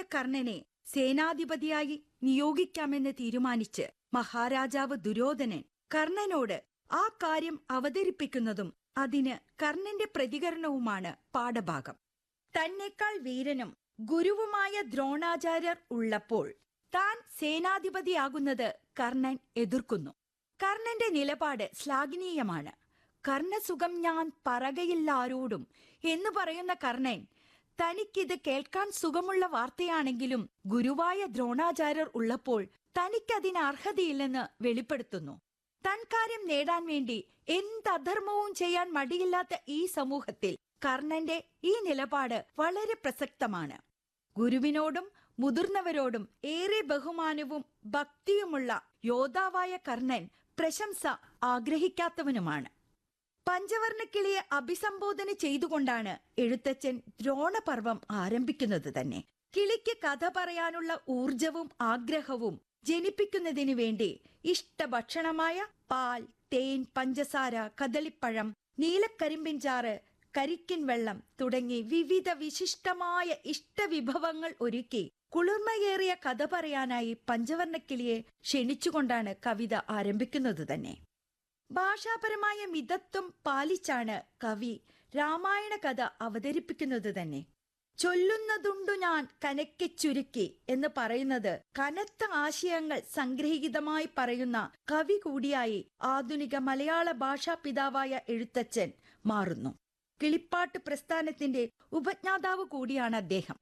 കർണനെ സേനാധിപതിയായി നിയോഗിക്കാമെന്ന് തീരുമാനിച്ച് മഹാരാജാവ് ദുര്യോധനൻ കർണനോട് ആ കാര്യം അവതരിപ്പിക്കുന്നതും അതിന് കർണന്റെ പ്രതികരണവുമാണ് പാഠഭാഗം തന്നെക്കാൾ വീരനും ഗുരുവുമായ ദ്രോണാചാര്യർ ഉള്ളപ്പോൾ താൻ സേനാധിപതിയാകുന്നത് കർണൻ എതിർക്കുന്നു കർണന്റെ നിലപാട് ശ്ലാഘനീയമാണ് കർണസുഖം ഞാൻ പറകയില്ലാരോടും എന്ന് പറയുന്ന കർണൻ തനിക്കിത് കേൾക്കാൻ സുഖമുള്ള വാർത്തയാണെങ്കിലും ഗുരുവായ ദ്രോണാചാര്യർ ഉള്ളപ്പോൾ തനിക്കതിന് അർഹതയില്ലെന്ന് വെളിപ്പെടുത്തുന്നു തൻ കാര്യം നേടാൻ വേണ്ടി എന്തധർമ്മവും ചെയ്യാൻ മടിയില്ലാത്ത ഈ സമൂഹത്തിൽ കർണന്റെ ഈ നിലപാട് വളരെ പ്രസക്തമാണ് ഗുരുവിനോടും മുതിർന്നവരോടും ഏറെ ബഹുമാനവും ഭക്തിയുമുള്ള യോദ്ധാവായ കർണൻ പ്രശംസ ആഗ്രഹിക്കാത്തവനുമാണ് പഞ്ചവർണക്കിളിയെ അഭിസംബോധന ചെയ്തുകൊണ്ടാണ് എഴുത്തച്ഛൻ ദ്രോണപർവം ആരംഭിക്കുന്നത് തന്നെ കിളിക്ക് കഥ പറയാനുള്ള ഊർജവും ആഗ്രഹവും ജനിപ്പിക്കുന്നതിനു വേണ്ടി ഇഷ്ടഭക്ഷണമായ പാൽ തേൻ പഞ്ചസാര കദളിപ്പഴം നീലക്കരിമ്പിൻ ചാറ് കരിക്കിൻ വെള്ളം തുടങ്ങി വിവിധ വിശിഷ്ടമായ ഇഷ്ടവിഭവങ്ങൾ ഒരുക്കി കുളിർമയേറിയ കഥ പറയാനായി പഞ്ചവർണക്കിളിയെ ക്ഷണിച്ചുകൊണ്ടാണ് കവിത ആരംഭിക്കുന്നത് തന്നെ ഭാഷാപരമായ മിതത്വം പാലിച്ചാണ് കവി രാമായണ കഥ അവതരിപ്പിക്കുന്നത് തന്നെ ചൊല്ലുന്നതുണ്ടു ഞാൻ കനക്കെ ചുരുക്കി എന്ന് പറയുന്നത് കനത്ത ആശയങ്ങൾ സംഗ്രഹീതമായി പറയുന്ന കവി കൂടിയായി ആധുനിക മലയാള ഭാഷാ പിതാവായ എഴുത്തച്ഛൻ മാറുന്നു കിളിപ്പാട്ട് പ്രസ്ഥാനത്തിന്റെ ഉപജ്ഞാതാവ് കൂടിയാണ് അദ്ദേഹം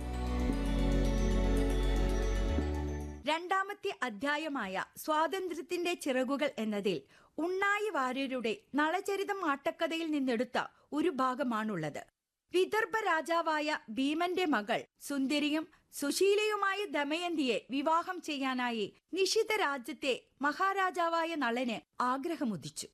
രണ്ടാമത്തെ അധ്യായമായ സ്വാതന്ത്ര്യത്തിന്റെ ചിറകുകൾ എന്നതിൽ ഉണ്ണായി വാര്യരുടെ നളചരിതം ആട്ടക്കഥയിൽ നിന്നെടുത്ത ഒരു ഭാഗമാണുള്ളത് വിദർഭ രാജാവായ ഭീമന്റെ മകൾ സുന്ദരിയും സുശീലയുമായ ദമയന്തിയെ വിവാഹം ചെയ്യാനായി നിഷിത രാജ്യത്തെ മഹാരാജാവായ നളന് ആഗ്രഹമുദിച്ചു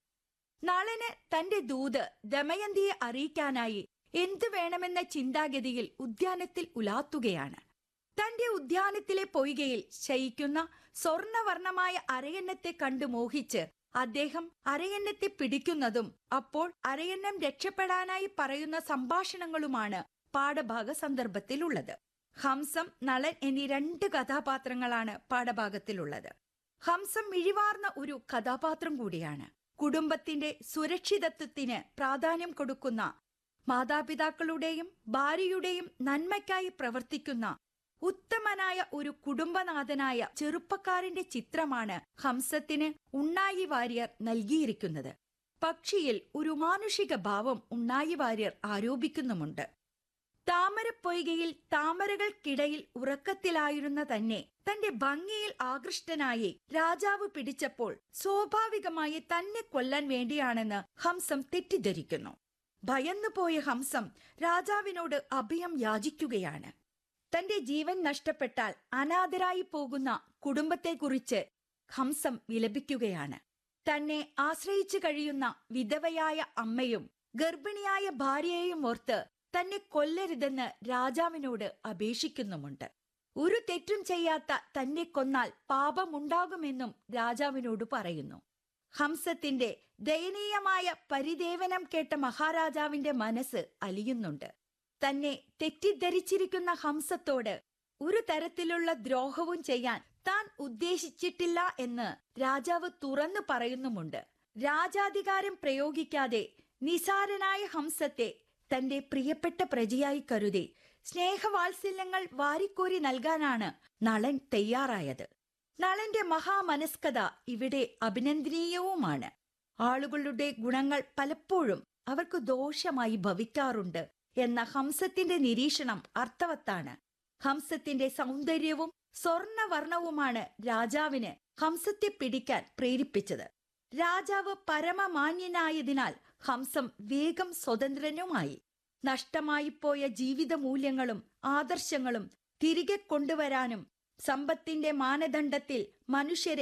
നളന് തന്റെ ദൂത് ദമയന്തിയെ അറിയിക്കാനായി എന്തു വേണമെന്ന ചിന്താഗതിയിൽ ഉദ്യാനത്തിൽ ഉലാത്തുകയാണ് തന്റെ ഉദ്യാനത്തിലെ പൊയ്കയിൽ ശയിക്കുന്ന സ്വർണവർണമായ അരയന്നത്തെ കണ്ടു മോഹിച്ച് അദ്ദേഹം അരയന്നത്തെ പിടിക്കുന്നതും അപ്പോൾ അരയന്നം രക്ഷപ്പെടാനായി പറയുന്ന സംഭാഷണങ്ങളുമാണ് പാഠഭാഗ സന്ദർഭത്തിലുള്ളത് ഹംസം നളൻ എന്നീ രണ്ട് കഥാപാത്രങ്ങളാണ് പാഠഭാഗത്തിലുള്ളത് ഹംസം മിഴിവാർന്ന ഒരു കഥാപാത്രം കൂടിയാണ് കുടുംബത്തിന്റെ സുരക്ഷിതത്വത്തിന് പ്രാധാന്യം കൊടുക്കുന്ന മാതാപിതാക്കളുടെയും ഭാര്യയുടെയും നന്മയ്ക്കായി പ്രവർത്തിക്കുന്ന ഉത്തമനായ ഒരു കുടുംബനാഥനായ ചെറുപ്പക്കാരന്റെ ചിത്രമാണ് ഹംസത്തിന് ഉണ്ണായി വാര്യർ നൽകിയിരിക്കുന്നത് പക്ഷിയിൽ ഒരു മാനുഷിക ഭാവം ഉണ്ണായി വാര്യർ ആരോപിക്കുന്നുമുണ്ട് താമരപ്പൊയ്കയിൽ താമരകൾക്കിടയിൽ ഉറക്കത്തിലായിരുന്ന തന്നെ തന്റെ ഭംഗിയിൽ ആകൃഷ്ടനായി രാജാവ് പിടിച്ചപ്പോൾ സ്വാഭാവികമായി തന്നെ കൊല്ലാൻ വേണ്ടിയാണെന്ന് ഹംസം തെറ്റിദ്ധരിക്കുന്നു ഭയന്നുപോയ ഹംസം രാജാവിനോട് അഭയം യാചിക്കുകയാണ് തന്റെ ജീവൻ നഷ്ടപ്പെട്ടാൽ അനാഥരായി പോകുന്ന കുടുംബത്തെക്കുറിച്ച് ഹംസം വിലപിക്കുകയാണ് തന്നെ ആശ്രയിച്ചു കഴിയുന്ന വിധവയായ അമ്മയും ഗർഭിണിയായ ഭാര്യയെയും ഓർത്ത് തന്നെ കൊല്ലരുതെന്ന് രാജാവിനോട് അപേക്ഷിക്കുന്നുമുണ്ട് ഒരു തെറ്റും ചെയ്യാത്ത തന്നെ കൊന്നാൽ പാപമുണ്ടാകുമെന്നും രാജാവിനോട് പറയുന്നു ഹംസത്തിന്റെ ദയനീയമായ പരിദേവനം കേട്ട മഹാരാജാവിന്റെ മനസ്സ് അലിയുന്നുണ്ട് തന്നെ തെറ്റിദ്ധരിച്ചിരിക്കുന്ന ഹംസത്തോട് ഒരു തരത്തിലുള്ള ദ്രോഹവും ചെയ്യാൻ താൻ ഉദ്ദേശിച്ചിട്ടില്ല എന്ന് രാജാവ് തുറന്നു പറയുന്നുമുണ്ട് രാജാധികാരം പ്രയോഗിക്കാതെ നിസാരനായ ഹംസത്തെ തന്റെ പ്രിയപ്പെട്ട പ്രജയായി കരുതി സ്നേഹവാത്സല്യങ്ങൾ വാരിക്കോരി നൽകാനാണ് നളൻ തയ്യാറായത് നളന്റെ മഹാമനസ്കത ഇവിടെ അഭിനന്ദനീയവുമാണ് ആളുകളുടെ ഗുണങ്ങൾ പലപ്പോഴും അവർക്ക് ദോഷമായി ഭവിക്കാറുണ്ട് എന്ന ഹംസത്തിന്റെ നിരീക്ഷണം അർത്ഥവത്താണ് ഹംസത്തിന്റെ സൗന്ദര്യവും സ്വർണവർണവുമാണ് രാജാവിന് ഹംസത്തെ പിടിക്കാൻ പ്രേരിപ്പിച്ചത് രാജാവ് പരമമാന്യനായതിനാൽ ഹംസം വേഗം സ്വതന്ത്രനുമായി നഷ്ടമായിപ്പോയ ജീവിത മൂല്യങ്ങളും ആദർശങ്ങളും തിരികെ കൊണ്ടുവരാനും സമ്പത്തിന്റെ മാനദണ്ഡത്തിൽ മനുഷ്യരെ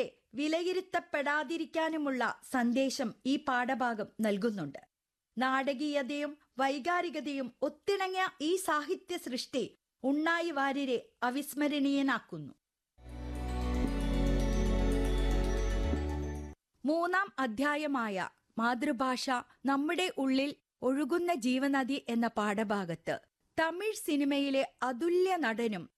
വിലയിരുത്തപ്പെടാതിരിക്കാനുമുള്ള സന്ദേശം ഈ പാഠഭാഗം നൽകുന്നുണ്ട് നാടകീയതയും വൈകാരികതയും ഒത്തിണങ്ങിയ ഈ സാഹിത്യ സൃഷ്ടി ഉണ്ണായി വാര്യരെ അവിസ്മരണീയനാക്കുന്നു മൂന്നാം അധ്യായമായ മാതൃഭാഷ നമ്മുടെ ഉള്ളിൽ ഒഴുകുന്ന ജീവനദി എന്ന പാഠഭാഗത്ത് തമിഴ് സിനിമയിലെ അതുല്യ നടനും